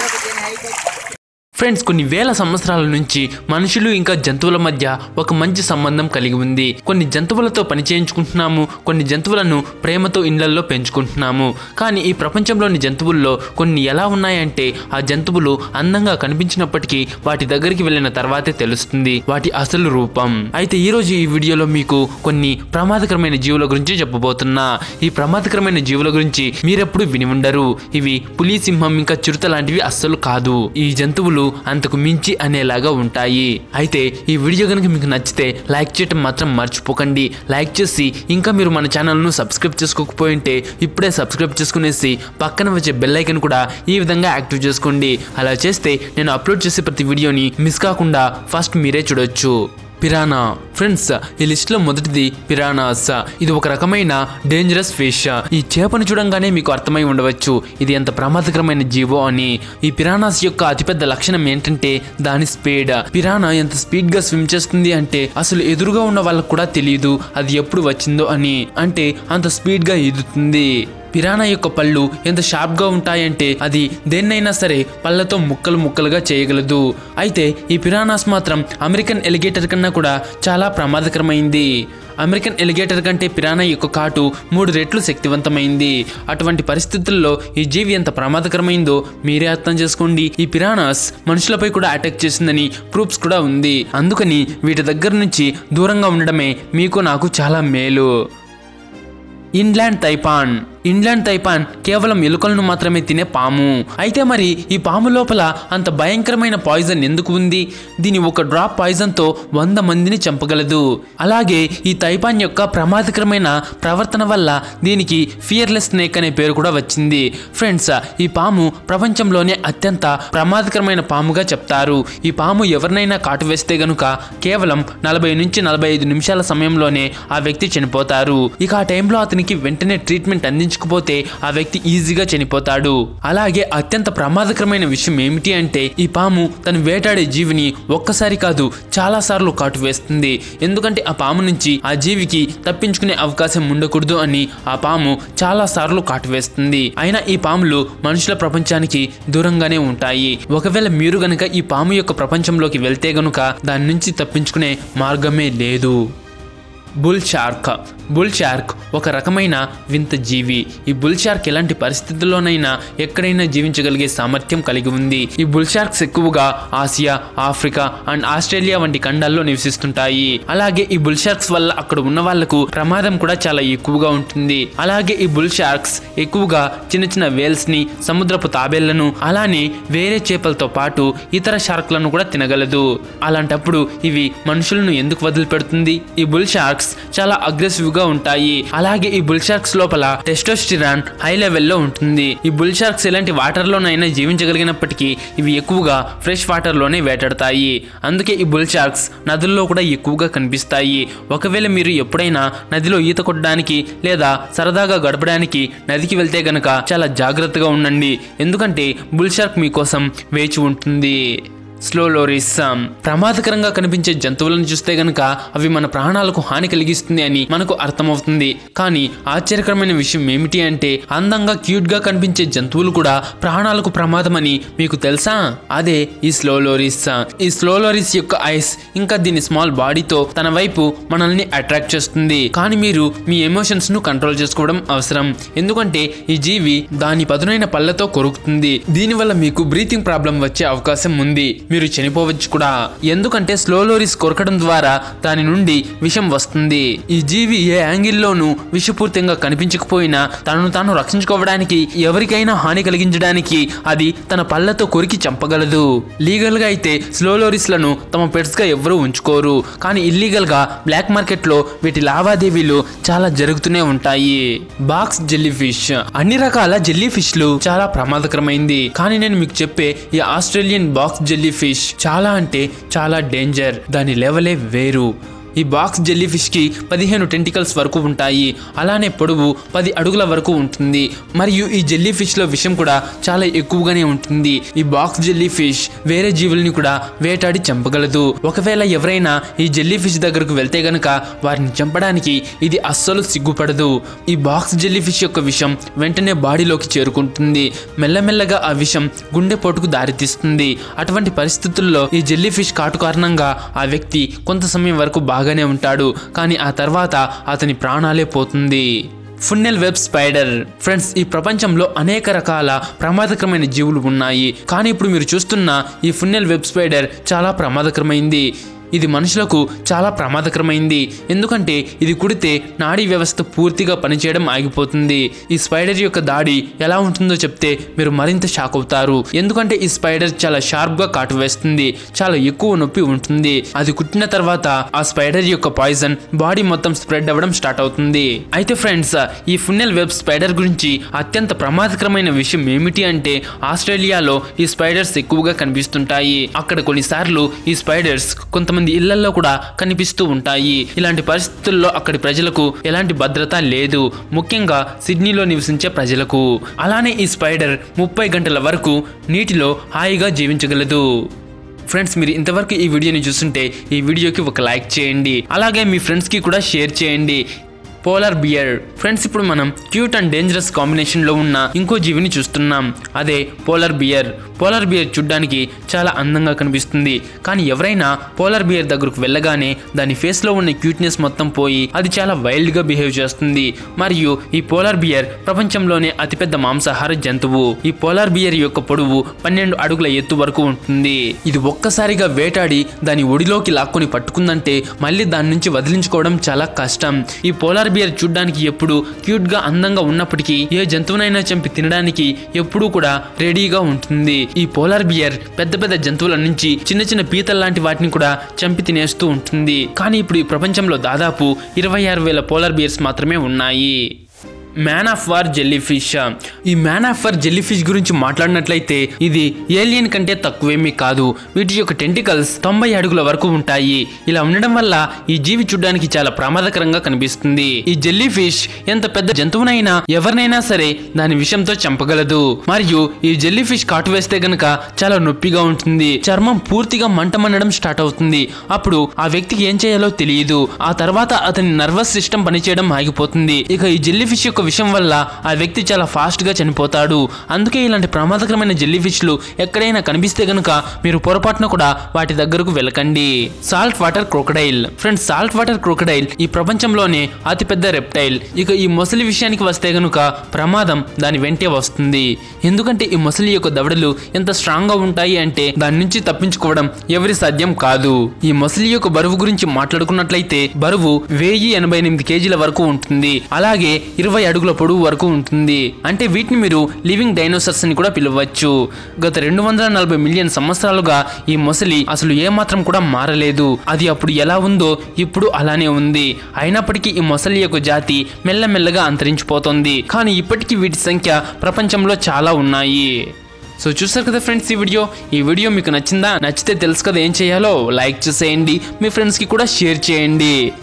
friends కొన్ని వేల సంవత్సరాల నుంచి మనుషులు ఇంకా జంతువుల మధ్య ఒక మంచి సంబంధం కలిగి ఉంది కొన్ని జంతువులతో పని చేయించుకుంటున్నాము కొన్ని జంతువులను ప్రేమతో ఇండ్లల్లో పెంచుకుంటున్నాము కానీ ఈ ప్రపంచంలోని జంతువుల్లో కొన్ని ఎలా ఉన్నాయంటే ఆ జంతువులు అందంగా కనిపించినప్పటికీ వాటి దగ్గరికి వెళ్ళిన తర్వాతే తెలుస్తుంది వాటి అసలు రూపం అయితే ఈ రోజు ఈ వీడియోలో మీకు కొన్ని ప్రమాదకరమైన జీవుల గురించి చెప్పబోతున్నా ఈ ప్రమాదకరమైన జీవుల గురించి మీరెప్పుడు విని ఉండరు ఇవి పులి సింహం ఇంకా చిరుత లాంటివి అస్సలు కాదు ఈ జంతువులు అంతకు మించి అనేలాగా ఉంటాయి అయితే ఈ వీడియో కనుక మీకు నచ్చితే లైక్ చేయటం మాత్రం మర్చిపోకండి లైక్ చేసి ఇంకా మీరు మన ఛానల్ను సబ్స్క్రైబ్ చేసుకోకపోయింటే ఇప్పుడే సబ్స్క్రైబ్ చేసుకునేసి పక్కన వచ్చే బెల్ ఐకన్ కూడా ఈ విధంగా యాక్టివ్ చేసుకోండి అలా చేస్తే నేను అప్లోడ్ చేసే ప్రతి వీడియోని మిస్ కాకుండా ఫస్ట్ మీరే చూడొచ్చు పిరానా ఫ్రెండ్స్ ఈ లిస్ట్ లో మొదటిది పిరానాస్ ఇది ఒక రకమైన డేంజరస్ ఫిష్ ఈ చేపను చూడంగానే మీకు అర్థమై ఉండవచ్చు ఇది ఎంత ప్రమాదకరమైన జీవో అని ఈ పిరానాస్ యొక్క అతిపెద్ద లక్షణం ఏంటంటే దాని స్పీడ్ పిరానా ఎంత స్పీడ్ గా స్విమ్ చేస్తుంది అంటే అసలు ఎదురుగా ఉన్న వాళ్ళకు కూడా తెలియదు అది ఎప్పుడు వచ్చిందో అని అంటే అంత స్పీడ్ గా ఈదుతుంది పిరానా యొక్క పళ్ళు ఎంత షార్ప్గా ఉంటాయంటే అది దేన్నైనా సరే పళ్ళతో ముక్కలు ముక్కలుగా చేయగలదు అయితే ఈ పిరానాస్ మాత్రం అమెరికన్ ఎలిగేటర్ కన్నా కూడా చాలా ప్రమాదకరమైంది అమెరికన్ ఎలిగేటర్ కంటే పిరానా యొక్క కాటు మూడు రెట్లు శక్తివంతమైంది అటువంటి పరిస్థితుల్లో ఈ జీవి ఎంత ప్రమాదకరమైందో మీరే అర్థం చేసుకోండి ఈ పిరానాస్ మనుషులపై కూడా అటాక్ చేసిందని ప్రూఫ్స్ కూడా ఉంది అందుకని వీటి దగ్గర నుంచి దూరంగా ఉండడమే మీకు నాకు చాలా మేలు ఇన్లాండ్ తైపాన్ ఇన్లాండ్ తైపాన్ కేవలం ఎలుకలను మాత్రమే తినే పాము అయితే మరి ఈ పాము లోపల అంత భయంకరమైన పాయిజన్ ఎందుకు ఉంది దీని ఒక డ్రాప్ పాయిజన్తో వంద మందిని చంపగలదు అలాగే ఈ తైపాన్ యొక్క ప్రమాదకరమైన ప్రవర్తన వల్ల దీనికి ఫియర్లెస్ స్నేక్ అనే పేరు కూడా వచ్చింది ఫ్రెండ్స్ ఈ పాము ప్రపంచంలోనే అత్యంత ప్రమాదకరమైన పాముగా చెప్తారు ఈ పాము ఎవరినైనా కాటు వేస్తే గనుక కేవలం నలభై నుంచి నలభై ఐదు నిమిషాల సమయంలోనే ఆ వ్యక్తి చనిపోతారు ఇక ఆ టైంలో అతనికి వెంటనే ట్రీట్మెంట్ అందించకపోతే ఆ వ్యక్తి ఈజీగా చనిపోతాడు అలాగే అత్యంత ప్రమాదకరమైన విషయం ఏమిటి అంటే ఈ పాము తను వేటాడే జీవిని ఒక్కసారి కాదు చాలా సార్లు కాటు వేస్తుంది ఎందుకంటే ఆ పాము నుంచి ఆ జీవికి తప్పించుకునే అవకాశం ఉండకూడదు అని ఆ పాము చాలా సార్లు కాటు వేస్తుంది అయినా ఈ పాములు మనుషుల ప్రపంచానికి దూరంగానే ఉంటాయి ఒకవేళ మీరు గనుక ఈ పాము యొక్క ప్రపంచంలోకి వెళ్తే గనుక దాని నుంచి తప్పించుకునే మార్గమే లేదు బుల్ షార్క్ బుల్ షార్క్ ఒక రకమైన వింత జీవి ఈ బుల్ షార్క్ ఎలాంటి పరిస్థితుల్లోనైనా ఎక్కడైనా జీవించగలిగే సామర్థ్యం కలిగి ఉంది ఈ బుల్ షార్క్స్ ఎక్కువగా ఆసియా ఆఫ్రికా అండ్ ఆస్ట్రేలియా వంటి ఖండాల్లో నివసిస్తుంటాయి అలాగే ఈ బుల్ షార్క్స్ వల్ల అక్కడ ఉన్న వాళ్లకు ప్రమాదం కూడా చాలా ఎక్కువగా ఉంటుంది అలాగే ఈ బుల్ షార్క్స్ ఎక్కువగా చిన్న చిన్న వేల్స్ ని సముద్రపు తాబేళ్లను అలానే వేరే చేపలతో పాటు ఇతర షార్క్లను కూడా తినగలదు అలాంటప్పుడు ఇవి మనుషులను ఎందుకు వదిలిపెడుతుంది ఈ బుల్ షార్క్స్ చాలా అగ్రెసివ్ గా ఉంటాయి అలాగే ఈ బుల్ షార్క్స్ లోపల టెస్టోస్టిరాన్ హై లెవెల్లో ఉంటుంది ఈ బుల్ షార్క్స్ ఎలాంటి వాటర్ లోనైనా జీవించగలిగినప్పటికీ ఇవి ఎక్కువగా ఫ్రెష్ వాటర్ లోనే వేటాడతాయి అందుకే ఈ బుల్ షార్క్స్ నదుల్లో కూడా ఎక్కువగా కనిపిస్తాయి ఒకవేళ మీరు ఎప్పుడైనా నదిలో ఈత కొట్టడానికి లేదా సరదాగా గడపడానికి నదికి వెళ్తే గనక చాలా జాగ్రత్తగా ఉండండి ఎందుకంటే బుల్ షార్క్ మీకోసం వేచి ఉంటుంది స్లో లోరీస్ ప్రమాదకరంగా కనిపించే జంతువులను చూస్తే గనుక అవి మన ప్రాణాలకు హాని కలిగిస్తుంది అని మనకు అర్థమవుతుంది కానీ ఆశ్చర్యకరమైన విషయం ఏమిటి అంటే అందంగా క్యూట్ గా కనిపించే జంతువులు కూడా ప్రాణాలకు ప్రమాదమని మీకు తెలుసా అదే ఈ స్లో లోరీస్ ఈ స్లో లోరీస్ యొక్క ఐస్ ఇంకా దీని స్మాల్ బాడీతో తన వైపు మనల్ని అట్రాక్ట్ చేస్తుంది కానీ మీరు మీ ఎమోషన్స్ ను కంట్రోల్ చేసుకోవడం అవసరం ఎందుకంటే ఈ జీవి దాని పదునైన పళ్ళతో కొరుకుతుంది దీనివల్ల మీకు బ్రీతింగ్ ప్రాబ్లం వచ్చే అవకాశం ఉంది మీరు చనిపోవచ్చు కూడా ఎందుకంటే స్లో లోరీస్ కొరకడం ద్వారా దాని నుండి విషం వస్తుంది ఈ జీవి ఏ యాంగిల్లోనూ విషపూరితంగా కనిపించకపోయినా తనను తాను రక్షించుకోవడానికి ఎవరికైనా హాని కలిగించడానికి అది తన పళ్ళతో కొరికి చంపగలదు లీగల్ గా అయితే స్లో లోరీస్ లను తమ పెట్స్ గా ఎవరూ ఉంచుకోరు కానీ ఇల్లీగల్ గా బ్లాక్ మార్కెట్ లో వీటి లావాదేవీలు చాలా జరుగుతూనే ఉంటాయి బాక్స్ జెల్లీ ఫిష్ అన్ని రకాల జెల్లీ ఫిష్లు చాలా ప్రమాదకరమైంది కానీ నేను మీకు చెప్పే ఈ ఆస్ట్రేలియన్ బాక్స్ జెల్లీ ఫిష్ చాలా అంటే చాలా డేంజర్ దాని లెవెలే వేరు ఈ బాక్స్ జెల్లీ ఫిష్ కి పదిహేను టెంటికల్స్ వరకు ఉంటాయి అలానే పొడవు పది అడుగుల వరకు ఉంటుంది మరియు ఈ జెల్లీ ఫిష్ లో విషం కూడా చాలా ఎక్కువగానే ఉంటుంది ఈ బాక్స్ జెల్లీ ఫిష్ వేరే జీవుల్ని కూడా వేటాడి చంపగలదు ఒకవేళ ఎవరైనా ఈ జెల్లీ ఫిష్ దగ్గరకు వెళ్తే గనక వారిని చంపడానికి ఇది అస్సలు సిగ్గుపడదు ఈ బాక్స్ జెల్లీ ఫిష్ యొక్క విషం వెంటనే బాడీలోకి చేరుకుంటుంది మెల్లమెల్లగా ఆ విషం గుండెపోటుకు దారితీస్తుంది అటువంటి పరిస్థితుల్లో ఈ జెల్లీ ఫిష్ కాటు కారణంగా ఆ వ్యక్తి కొంత సమయం వరకు బాగానే ఉంటాడు కానీ ఆ తర్వాత అతని ప్రాణాలే పోతుంది ఫున్నెల్ వెబ్ స్పైడర్ ఫ్రెండ్స్ ఈ ప్రపంచంలో అనేక రకాల ప్రమాదకరమైన జీవులు ఉన్నాయి కానీ ఇప్పుడు మీరు చూస్తున్న ఈ ఫున్నెల్ వెబ్ స్పైడర్ చాలా ప్రమాదకరమైంది ఇది మనుషులకు చాలా ప్రమాదకరమైంది ఎందుకంటే ఇది కుడితే నాడీ వ్యవస్థ పూర్తిగా పనిచేయడం ఆగిపోతుంది ఈ స్పైడర్ యొక్క దాడి ఎలా ఉంటుందో చెప్తే మీరు మరింత షాక్ అవుతారు ఎందుకంటే ఈ స్పైడర్ చాలా షార్ప్ గా కాటు వేస్తుంది చాలా ఎక్కువ నొప్పి ఉంటుంది అది కుట్టిన తర్వాత ఆ స్పైడర్ యొక్క పాయిజన్ బాడీ మొత్తం స్ప్రెడ్ అవ్వడం స్టార్ట్ అవుతుంది అయితే ఫ్రెండ్స్ ఈ ఫున్నెల్ వెబ్ స్పైడర్ గురించి అత్యంత ప్రమాదకరమైన విషయం ఏమిటి అంటే ఆస్ట్రేలియాలో ఈ స్పైడర్స్ ఎక్కువగా కనిపిస్తుంటాయి అక్కడ కొన్నిసార్లు ఈ స్పైడర్స్ కొంతమంది ఇళ్లలో కూడా కనిపిస్తూ ఉంటాయి ఇలాంటి పరిస్థితుల్లో అక్కడి ప్రజలకు ఎలాంటి భద్రత లేదు ముఖ్యంగా సిడ్నీలో నివసించే ప్రజలకు అలానే ఈ స్పైడర్ ముప్పై గంటల వరకు నీటిలో హాయిగా జీవించగలదు ఫ్రెండ్స్ మీరు ఇంతవరకు ఈ వీడియోని చూస్తుంటే ఈ వీడియోకి ఒక లైక్ చేయండి అలాగే మీ ఫ్రెండ్స్కి కూడా షేర్ చేయండి పోలార్ బియర్ ఫ్రెండ్స్ ఇప్పుడు మనం క్యూట్ అండ్ డేంజరస్ కాంబినేషన్లో ఉన్న ఇంకో జీవిని చూస్తున్నాం అదే పోలార్ బియర్ పోలార్ బియర్ చూడ్డానికి చాలా అందంగా కనిపిస్తుంది కానీ ఎవరైనా పోలార్ బియర్ దగ్గరకు వెళ్ళగానే దాని ఫేస్లో ఉన్న క్యూట్నెస్ మొత్తం పోయి అది చాలా వైల్డ్గా బిహేవ్ చేస్తుంది మరియు ఈ పోలార్ బియర్ ప్రపంచంలోనే అతిపెద్ద మాంసాహార జంతువు ఈ పోలార్ బియర్ యొక్క పొడవు పన్నెండు అడుగుల ఎత్తు వరకు ఉంటుంది ఇది ఒక్కసారిగా వేటాడి దాని ఒడిలోకి లాక్కొని పట్టుకుందంటే మళ్ళీ దాని నుంచి వదిలించుకోవడం చాలా కష్టం ఈ పోలార్ బియర్ చూడ్డానికి ఎప్పుడు క్యూట్ గా అందంగా ఉన్నప్పటికీ ఏ జంతువునైనా చంపి తినడానికి ఎప్పుడూ కూడా రెడీగా ఉంటుంది ఈ పోలార్ బియర్ పెద్ద పెద్ద జంతువుల నుంచి చిన్న చిన్న పీతల లాంటి వాటిని కూడా చంపి తినేస్తూ ఉంటుంది కానీ ఇప్పుడు ఈ ప్రపంచంలో దాదాపు ఇరవై ఆరు వేల పోలార్ బియర్స్ మాత్రమే ఉన్నాయి man of war jellyfish ఈ man of war jellyfish గురించి మాట్లాడినట్లయితే ఇది ఏలియన్ కంటే తక్కువేమీ కాదు వీటి యొక్క టెంటికల్స్ తొంభై అడుగుల వరకు ఉంటాయి ఇలా ఉండడం వల్ల ఈ జీవి చూడడానికి చాలా ప్రమాదకరంగా కనిపిస్తుంది ఈ జెల్లీ ఫిష్ ఎంత పెద్ద జంతువునైనా ఎవరినైనా సరే దాని విషంతో చంపగలదు మరియు ఈ జెల్లీ ఫిష్ కాటు వేస్తే గనక చాలా నొప్పిగా ఉంటుంది చర్మం పూర్తిగా మంటమనడం స్టార్ట్ అవుతుంది అప్పుడు ఆ వ్యక్తికి ఏం చేయాలో తెలియదు ఆ తర్వాత అతని నర్వస్ సిస్టమ్ పనిచేయడం ఆగిపోతుంది ఇక ఈ జెల్లీ ఫిష్ యొక్క విషం వల్ల ఆ వ్యక్తి చాలా ఫాస్ట్ గా చనిపోతాడు అందుకే ఇలాంటి ప్రమాదకరమైన జెల్లీ ఫిష్లు ఎక్కడైనా కనిపిస్తే గనుక మీరు పొరపాటున కూడా వాటి దగ్గరకు వెళ్ళకండి salt water crocodile friends salt water crocodile ఈ ప్రపంచంలోనే అతిపెద్ద రెప్టైల్ ఇక ఈ మొసలి విషయానికి వస్తే గనుక ప్రమాదం దాని వెంటే వస్తుంది ఎందుకంటే ఈ మొసలి యొక్క దవడలు ఎంత స్ట్రాంగ్ గా ఉంటాయి అంటే దాని నుంచి తప్పించుకోవడం ఎవరి సాధ్యం కాదు ఈ మొసలి యొక్క బరువు గురించి మాట్లాడుకున్నట్లయితే బరువు వెయ్యి ఎనభై ఎనిమిది కేజీల వరకు ఉంటుంది అలాగే ఇరవై అడుగుల పొడవు వరకు ఉంటుంది అంటే వీటిని మీరు లివింగ్ డైనోసర్స్ అని కూడా పిలవచ్చు గత రెండు వందల నలభై మిలియన్ సంవత్సరాలుగా ఈ మొసలి అసలు ఏమాత్రం కూడా మారలేదు అది అప్పుడు ఎలా ఉందో ఇప్పుడు అలానే ఉంది అయినప్పటికీ ఈ మొసలి యొక్క జాతి మెల్లమెల్లగా అంతరించిపోతుంది కానీ ఇప్పటికీ వీటి సంఖ్య ప్రపంచంలో చాలా ఉన్నాయి సో చూసారు కదా ఫ్రెండ్స్ ఈ వీడియో ఈ వీడియో మీకు నచ్చిందా నచ్చితే తెలుసు కదా ఏం చేయాలో లైక్ చేసేయండి మీ ఫ్రెండ్స్కి కూడా షేర్ చేయండి